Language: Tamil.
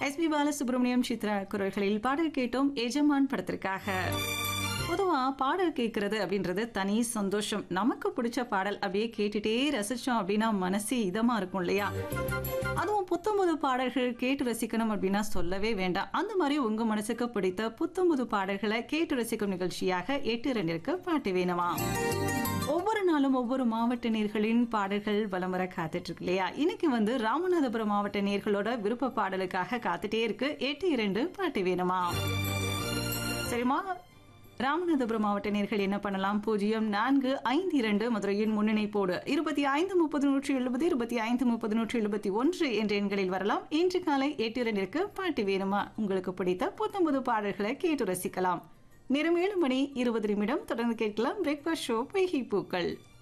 எஸ் பி பாலசுப்ரமணியம் சித்ரா குரல்களில் பாடல் கேட்டோம் எஜமான் படத்திற்காக பொதுவா பாடல் கேட்கறது அப்படின்றது தனி சந்தோஷம் நமக்கு பிடிச்ச பாடல் அப்படியே கேட்டுட்டே ரசிச்சோம் அப்படின்னா மனசே இதமா இருக்கும் இல்லையா அதுவும் புத்தம்புது பாடல்கள் கேட்டு ரசிக்கணும் அப்படின்னா சொல்லவே வேண்டாம் அந்த மாதிரி உங்க மனசுக்கு பிடித்த புத்தம்புது பாடல்களை கேட்டு ரசிக்கும் நிகழ்ச்சியாக எட்டு ரெண்டிற்கு பாட்டு வேணுமா ஒவ்வொரு நாளும் ஒவ்வொரு மாவட்ட நேர்களின் பாடல்கள் வலம் வர காத்துட்டு இருக்கு இல்லையா இன்னைக்கு வந்து ராமநாதபுரம் மாவட்ட நேர்களோட விருப்ப பாடலுக்காக காத்துட்டே இருக்கு எட்டு இரண்டு பாட்டு வேணுமா சரிம்மா ராமநாதபுரம் மாவட்ட நேர்கள் என்ன பண்ணலாம் பூஜ்ஜியம் நான்கு ஐந்து இரண்டு மதுரையின் முன்னிணைப்போடு இருபத்தி ஐந்து முப்பது நூற்றி எழுபது இருபத்தி ஐந்து முப்பது நூற்றி எழுபத்தி ஒன்று என்ற எண்களில் வரலாம் இன்று காலை எட்டு இரண்டிற்கு பாட்டு வேணுமா உங்களுக்கு பிடித்த புத்தம்புது பாடல்களை கேட்டு ரசிக்கலாம் நேரம் ஏழு மணி இருபது நிமிடம் தொடர்ந்து கேட்கலாம் பிரேக்ஃபாஸ்ட் ஷோ பொய்கை பூக்கள்